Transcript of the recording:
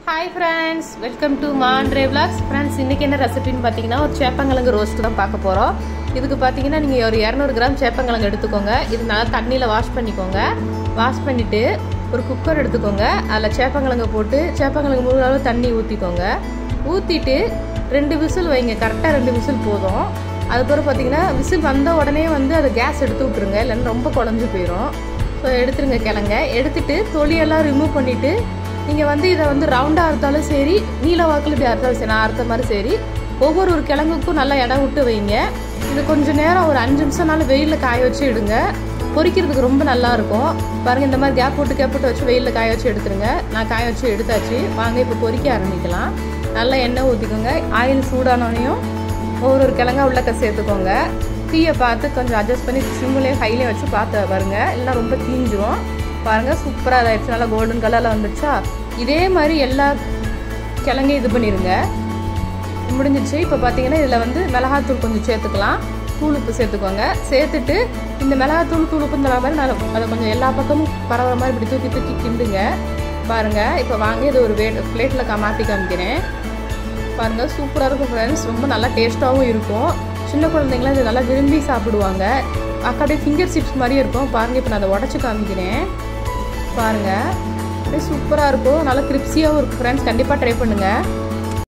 hi friends welcome to மாண்ட்ரே vlogs friends இன்றைக்கி என்ன ரெசிபின்னு பார்த்தீங்கன்னா ஒரு சேப்பங்கிழங்கு ரோஸ்ட் தான் பார்க்க போகிறோம் இதுக்கு பார்த்தீங்கன்னா நீங்கள் ஒரு இரநூறு கிராம் சேப்பங்கிழங்கு எடுத்துக்கோங்க இது நல்லா தண்ணியில் வாஷ் பண்ணிக்கோங்க வாஷ் பண்ணிவிட்டு ஒரு குக்கர் எடுத்துக்கோங்க அதில் சேப்பங்கிழங்கு போட்டு சேப்பங்கிழங்கு முழு அளவு தண்ணி ஊற்றிக்கோங்க ஊற்றிட்டு ரெண்டு விசில் வைங்க கரெக்டாக ரெண்டு விசில் போதும் அதுக்கப்புறம் பார்த்தீங்கன்னா விசில் வந்த உடனே வந்து அதை கேஸ் எடுத்து விட்ருங்க இல்லைன்னா ரொம்ப குழஞ்சு போயிடும் ஸோ எடுத்துருங்க கிழங்க எடுத்துட்டு தொலியெல்லாம் ரிமூவ் பண்ணிவிட்டு நீங்கள் வந்து இதை வந்து ரவுண்டாக அறுத்தாலும் சரி நீல வாக்கில் இப்படி அறுத்தாலும் சரி நான் அறுத்த மாதிரி சரி ஒவ்வொரு ஒரு கிழங்குக்கும் நல்லா இடம் விட்டு வைங்க இது கொஞ்சம் நேரம் ஒரு அஞ்சு நிமிஷம்னாலும் வெயிலில் காய வச்சு எடுங்க பொரிக்கிறதுக்கு ரொம்ப நல்லா இருக்கும் பாருங்கள் இந்த மாதிரி கேப் போட்டு கேப் போட்டு வச்சு வெயிலில் காய வச்சு எடுத்துருங்க நான் காய வச்சு எடுத்தாச்சு வாங்க இப்போ பொரிக்க ஆரம்பிக்கலாம் நல்லா எண்ணெய் ஊற்றிக்கோங்க ஆயில் சூடானோனையும் ஒவ்வொரு ஒரு கிழங்கா உள்ளக்க சேர்த்துக்கோங்க தீயை பார்த்து கொஞ்சம் அட்ஜஸ்ட் பண்ணி சிம்மிலே ஹைலே வச்சு பார்த்து பாருங்க இல்லைன்னா ரொம்ப தீஞ்சிரும் பாருங்கள் சூப்பராக இதாகிடுச்சு நல்லா கோல்டன் கலரில் வந்துடுச்சா இதே மாதிரி எல்லா கிழங்கையும் இது பண்ணிடுங்க முடிஞ்சிச்சு இப்போ பார்த்தீங்கன்னா இதில் வந்து மிளகாத்தூள் கொஞ்சம் சேர்த்துக்கலாம் தூள் உப்பு சேர்த்துக்கோங்க சேர்த்துட்டு இந்த மிளகாத்தூள் தூள் உப்பு தர மாதிரி நான் அதை கொஞ்சம் எல்லா பக்கமும் பரவுற மாதிரி இப்படி தூக்கி தூக்கி கிண்டுங்க பாருங்கள் இப்போ வாங்க இது ஒரு வே பிளேட்டில் கா மாற்றி காமிக்கிறேன் பாருங்கள் சூப்பராக இருக்கும் ஃப்ரெண்ட்ஸ் ரொம்ப நல்லா டேஸ்ட்டாகவும் இருக்கும் சின்ன குழந்தைங்களாம் இது நல்லா விரும்பி சாப்பிடுவாங்க அப்படியே ஃபிங்கர் சிப்ஸ் மாதிரியே இருக்கும் பாருங்கள் இப்போ நான் அதை உடச்சி காமிக்கிறேன் பாருங்கள் அப்படியே சூப்பராக இருக்கும் நல்லா கிரிப்ஸியாகவும் இருக்கும் ஃப்ரெண்ட்ஸ் கண்டிப்பாக ட்ரை பண்ணுங்கள்